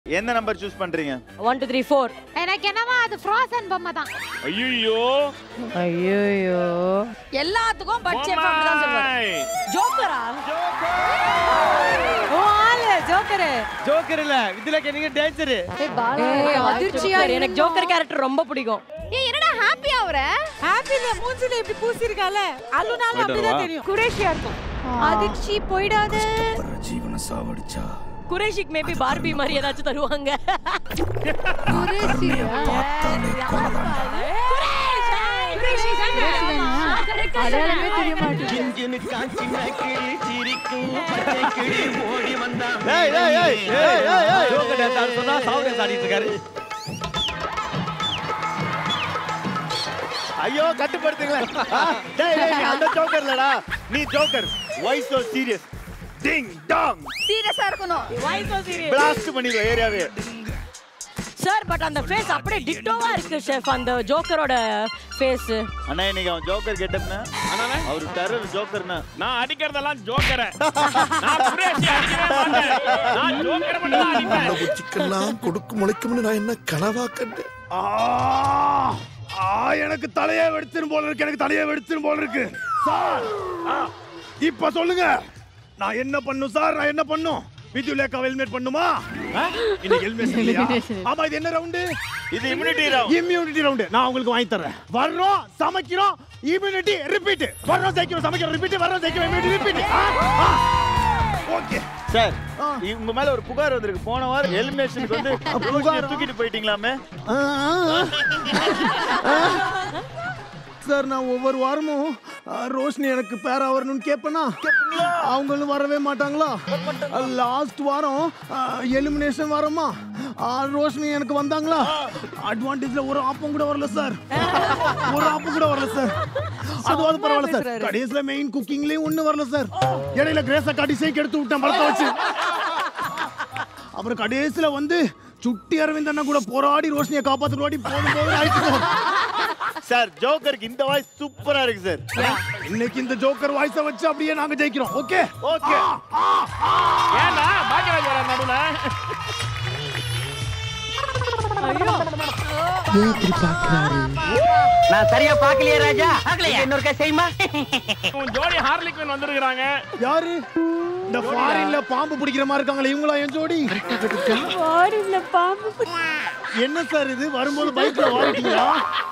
எந்த number choose பண்றீங்க one two three four எனக்கு என்னவா அது ஃப்ரோசன் பொம்மை தான் ஐயோ ஐயோ எல்லாத்துக்கும் பட்ஜெட் தான் சொல்லுவாரு ஜோக்கரா ஓ ஆளு ஜோக்கரு ஜோக்கர் இல்ல இதுல நீங்க டேஞ்சர் அதிர்ச்சியா எனக்கு ஜோக்கர் கேரக்டர் ரொம்ப பிடிக்கும் ஏய் என்னடா ஹாப்பி ஆவற ஹாப்பில மூஞ்சில இப்படி பூசி இருக்கால அழுனாலும் அப்படிதான் தெரியும் குரேஷியா இருக்கும் அதிர்ச்சி போயிடாத குரேஷிக் மேபி பார்பி மாதிரி ஏதாச்சும் தருவாங்க அடையாளமே தெரிய மாட்டேங்குது ஏய் ஏய் ஏய் ஏய் ஏய் ஏய் ஜோக்கர் டான்ஸ் ஆட சொன்னா சாவு டான்ஸ் ஆடிட்டு இருக்காரு ஐயோ கட்டுப்படுத்துங்களேன் ஆ, டேய் டேய் நீ அந்த ஜோக்கர் இல்லடா நீ joker why so serious ding dong சீரியஸா இருக்கணும் பிளாஸ்ட் பண்ணிடுவோம் ஏரியாவே சார் பட் அந்த ஃபேஸ் அப்படியே டிட்டோவா இருக்கு ஷெஃப் அந்த ஜோக்கரோட ஃபேஸ் அண்ணா இன்னைக்கு அவன் ஜோக்கர் கெட்டப்னா அவர் டெரர் ஜோக்கர்னா நான் அடிக்கிறதெல்லாம் ஜோக்கரை நான் குரேஷி அடிக்கவே மாட்டேன் நான் ஜோக்கரை மட்டும் தான் அடிப்பேன் பூச்சிக்கெல்லாம் கொடுக்கு முளைக்கும்னு நான் என்ன கனவா கண்டேன் ஆ ஆ, எனக்கு தலையே வெடிச்சிரும் போல இருக்கு எனக்கு தலையே வெடிச்சிரும் போல இருக்கு சார் ஆ, இப்ப சொல்லுங்க நான் என்ன பண்ணும் சார் நான் என்ன பண்ணும் வித்யூ லேக்கா ஹெல்மெட் பண்ணுமா ஆ? இன்னைக்கு ஹெல்மெட் இல்லையா ஆமா இது என்ன ரவுண்டு இது இம்யூனிட்டி ரவுண்ட் இம்யூனிட்டி ரவுண்டு நான் உங்களுக்கு வாங்கி தரேன் வர்றோம் சமைக்கிறோம் இம்யூனிட்டி ரிப்பீட் வர்றோம் சைக்கிறோம் சமைக்கிறோம் ரிப்பீட் வர்றோம் சைக்கிறோம் இம்யூனிட்டி ரிப்பீட் ஓகே சார் உங்க மேல ஒரு புகார் வந்திருக்கு போன வாரம் எலிமினேஷனுக்கு வந்து ரோஷியை தூக்கிட்டு போயிட்டீங்களாமே சார் நான் ஒவ்வொரு வாரமும் ஆ, ரோஷினி எனக்கு பேரா வரணும்னு கேட்பேனா அவங்களும் வரவே மாட்டாங்களா லாஸ்ட் வாரம் எலிமினேஷன் வாரமா ஆ, ரோஷினி எனக்கு வந்தாங்களா அட்வான்டேஜ்ல ஒரு ஆப்பம் கூட வரல சார் ஒரு ஆப்பம் கூட வரல சார் அதுவாது பரவாயில்ல சார் கடைசியில மெயின் குக்கிங்லயும் ஒண்ணு வரல சார் இடையில கிரேஸ கடைசியை கெடுத்து விட்டேன் பழத்தை வச்சு அப்புறம் கடைசியில வந்து சுட்டி அரவிந்த் அண்ணா கூட போராடி ரோஷினியை காப்பாத்து ஓடி போதும் போதும் ஆயிடுச்சு சார். சார் ஜோக்கருக்கு இந்த வாய்ஸ் சூப்பரா இருக்கு சார் இன்னைக்கு இந்த ஜோக்கர் வாய்ஸ வச்சு அப்படியே நாங்க ஜெயிக்கிறோம் ஓகே ஓகே ஏன்டா பாக்கியராஜ் வர நடுவுல நான் சரியா பாக்கலையே ராஜா இன்னொருக்கா செய்யுமா உன் ஜோடி ஹார்லிக்வின் வந்திருக்கிறாங்க யாரு இந்த ஃபாரின்ல பாம்பு பிடிக்கிற மாதிரி இருக்காங்களே இவங்களா என் ஜோடி பாம்பு என்ன சார் இது வரும்போது பைக்ல வாரிட்டீங்களா